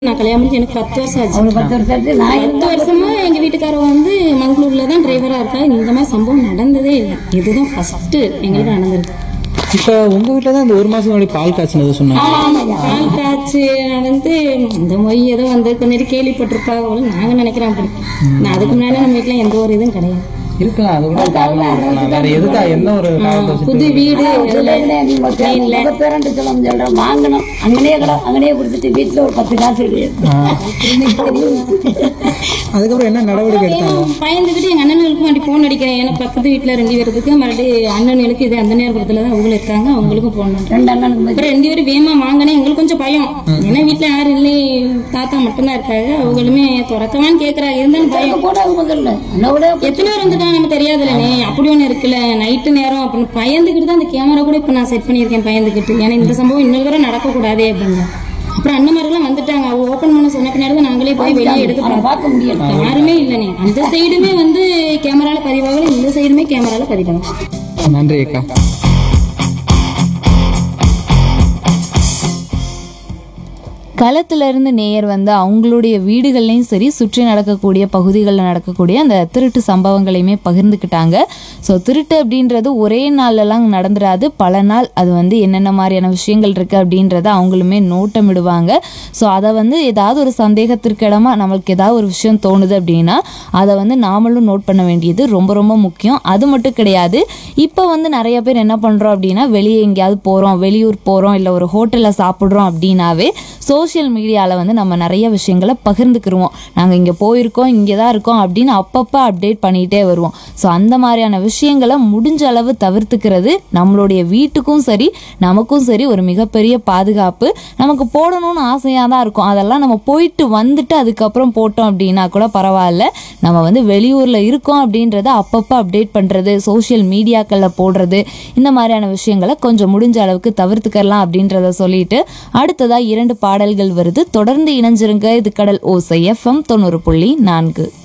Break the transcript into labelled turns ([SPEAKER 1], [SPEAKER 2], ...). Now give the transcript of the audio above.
[SPEAKER 1] நான் கல்யாணம் முடிஞ்சு எனக்கு பத்து வருஷம் ஆச்சு
[SPEAKER 2] அவனுக்கு பத்து வருஷம் ஆச்சு நான்
[SPEAKER 1] பத்து வருஷமா எங்க வீட்டுக்காரர் வந்து மங்களூர்ல தான் டிரைவரா இருக்கா இந்த மாதிரி சம்பவம் நடந்ததே இல்லை இதுதான் ஃபர்ஸ்ட் எங்களுக்கு நடந்திருக்கு
[SPEAKER 3] இப்போ உங்க வீட்டில் தான் இந்த ஒரு மாசம் முன்னாடி பால் காய்ச்சினது சொன்னாங்க
[SPEAKER 1] பால் காய்ச்சி நடந்து இந்த மொய் ஏதோ வந்து கொஞ்சம் கேள்விப்பட்டிருப்பாங்க போல நாங்க நினைக்கிறோம் அப்படி நான் அதுக்கு முன்னாடி நம்ம வீட்டுல எந்த ஒரு இதுவும் கிடையாது
[SPEAKER 3] இருக்கலாம் அது கூட காரணம் இருக்கலாம் வேற எதுக்கா என்ன ஒரு காரணத்தை வச்சுட்டு
[SPEAKER 1] புது வீடு
[SPEAKER 2] பேரண்ட் சொல்ல சொல்றேன் வாங்கணும் அங்கனே கடை அங்கனே கொடுத்துட்டு வீட்டுல ஒரு பத்து காசு கிடையாது
[SPEAKER 3] ஆ. அதுக்கப்புறம் என்ன நடவடிக்கை எடுத்தாங்க
[SPEAKER 1] பயந்துக்கிட்டு எங்க அண்ணனுக்கும் அப்படி போன் அடிக்கிறேன் எனக்கு பக்கத்து வீட்டுல ரெண்டு பேருக்கு மறுபடியும் அண்ணனுக்கு இது அந்த நேரத்துல தான் அவங்களும் இருக்காங்க அவங்களுக்கும் போன் பண்றேன்
[SPEAKER 2] ரெண்டு அண்ணனுக்கு மதி-
[SPEAKER 1] அப்புறம் ரெண்டு பேரும் வேகமா வாங்கினேன் எங்களுக்கு கொஞ்சம் பயம் ஏன்னா வீட்டுல யாரும் இல்லை தாத்தா மட்டும்தான் இருக்காங்க அவங்களுமே துறக்கவான்னு கேக்குறாங்க இருந்தாலும் பயம்
[SPEAKER 2] போட முதல்ல அண்ணோட
[SPEAKER 1] எத்தனை பேர் வந்துட்டாங்க நமக்கு தெரியாதுல்லனே அப்படி ஒண்ணு இருக்குல்ல நைட்டு நேரம் அப்படின்னு பயந்துக்கிட்டு தான் அந்த கேமரா கூட இப்ப நான் செட் பண்ணியிருக்கேன் பயந்துக்கிட்டு ஏன்னா இந்த சம்பவம் இன்னொரு தடவை நடக்கக்கூடாதே அப்படின்னு அப்புறம் அண்ணமாரெல்லாம் வந்துட்டாங்க அவங்க ஓபன் பண்ண சொன்ன பின்னாடி தான் நாங்களே போய் வெளியே எடுத்து
[SPEAKER 2] அவனை பார்க்க முடியல
[SPEAKER 1] யாருமே இல்லைனே அந்த சைடுமே வந்து கேமரால பதிவாகல இந்த சைடுமே கேமரால பதிவாகும்
[SPEAKER 3] நன்றி அக்கா
[SPEAKER 4] களத்துல இருந்து நேயர் வந்து அவங்களுடைய வீடுகள்லையும் சரி சுற்றி நடக்கக்கூடிய பகுதிகளில் நடக்கக்கூடிய அந்த திருட்டு சம்பவங்களையுமே பகிர்ந்துக்கிட்டாங்க ஸோ திருட்டு அப்படின்றது ஒரே நாள்லலாம் நடந்துடாது பல நாள் அது வந்து என்னென்ன மாதிரியான விஷயங்கள் இருக்கு அப்படின்றத அவங்களுமே நோட்டமிடுவாங்க ஸோ அதை வந்து ஏதாவது ஒரு சந்தேகத்திற்கு இடமா நம்மளுக்கு ஏதாவது ஒரு விஷயம் தோணுது அப்படின்னா அதை வந்து நாமளும் நோட் பண்ண வேண்டியது ரொம்ப ரொம்ப முக்கியம் அது மட்டும் கிடையாது இப்போ வந்து நிறைய பேர் என்ன பண்ணுறோம் அப்படின்னா வெளியே எங்கேயாவது போகிறோம் வெளியூர் போகிறோம் இல்லை ஒரு ஹோட்டலில் சாப்பிட்றோம் அப்படின்னாவே சோஷியல் மீடியாவில் வந்து நம்ம நிறைய விஷயங்களை பகிர்ந்துக்கிருவோம் நாங்கள் இங்கே போயிருக்கோம் இங்கே தான் இருக்கோம் அப்படின்னு அப்பப்போ அப்டேட் பண்ணிகிட்டே வருவோம் ஸோ அந்த மாதிரியான விஷயங்களை முடிஞ்ச அளவு தவிர்த்துக்கிறது நம்மளுடைய வீட்டுக்கும் சரி நமக்கும் சரி ஒரு மிகப்பெரிய பாதுகாப்பு நமக்கு போடணும்னு ஆசையாக தான் இருக்கும் அதெல்லாம் நம்ம போயிட்டு வந்துட்டு அதுக்கப்புறம் போட்டோம் அப்படின்னா கூட பரவாயில்ல நம்ம வந்து வெளியூரில் இருக்கோம் அப்படின்றத அப்பப்போ அப்டேட் பண்ணுறது சோஷியல் மீடியாக்களில் போடுறது இந்த மாதிரியான விஷயங்களை கொஞ்சம் முடிஞ்ச அளவுக்கு தவிர்த்துக்கலாம் அப்படின்றத சொல்லிட்டு அடுத்ததாக இரண்டு பாடல்கள் வருது தொடர்ந்து இணைஞ்சிருங்க இது கடல் ஓசை எஃப்எம் தொண்ணூறு புள்ளி நான்கு